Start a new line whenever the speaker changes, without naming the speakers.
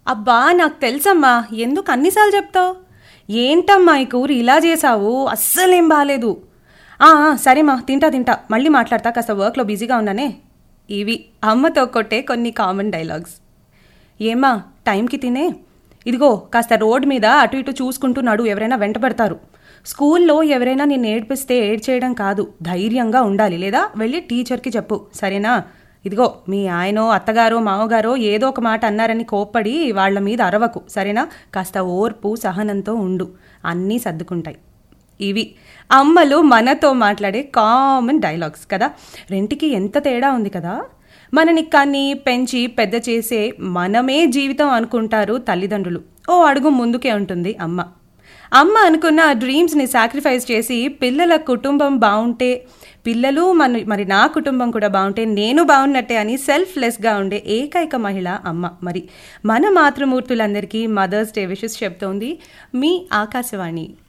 అబ్బా నాకు తెలుసమ్మా ఎందుకు అన్నిసార్లు చెప్తావు ఏంటమ్మా ఈ కూర ఇలా చేసావు అస్సలేం బాగాలేదు "ఆ, ఆ, సరేమా తింటా తింటా మళ్ళీ మాట్లాడతా కాస్త వర్క్లో బిజీగా ఉన్నానే ఇవి అమ్మతో కొట్టే కొన్ని కామన్ డైలాగ్స్ ఏమ్మా టైంకి తినే ఇదిగో కాస్త రోడ్ మీద అటు ఇటు చూసుకుంటూ నడు ఎవరైనా వెంటబడతారు స్కూల్లో ఎవరైనా నిన్ను ఏడ్పిస్తే ఏడ్ చేయడం కాదు ధైర్యంగా ఉండాలి లేదా వెళ్ళి టీచర్కి చెప్పు సరేనా ఇదిగో మీ ఆయనో అత్తగారో మామగారో ఏదో ఒక మాట అన్నారని కోప్పడి వాళ్ళ మీద అరవకు సరేనా కాస్త ఓర్పు సహనంతో ఉండు అన్నీ సర్దుకుంటాయి ఇవి అమ్మలు మనతో మాట్లాడే కామన్ డైలాగ్స్ కదా రెంటికి ఎంత తేడా ఉంది కదా మనని కన్ని పెంచి పెద్ద చేసే మనమే జీవితం అనుకుంటారు తల్లిదండ్రులు ఓ అడుగు ముందుకే ఉంటుంది అమ్మ అమ్మ అనుకున్న డ్రీమ్స్ని సాక్రిఫైస్ చేసి పిల్లల కుటుంబం బాగుంటే పిల్లలు మన మరి నా కుటుంబం కూడా బాగుంటే నేను బాగున్నట్టే అని సెల్ఫ్లెస్గా ఉండే ఏకైక మహిళ అమ్మ మరి మన మాతృమూర్తులందరికీ మదర్స్ డే విషెస్ చెప్తోంది మీ ఆకాశవాణి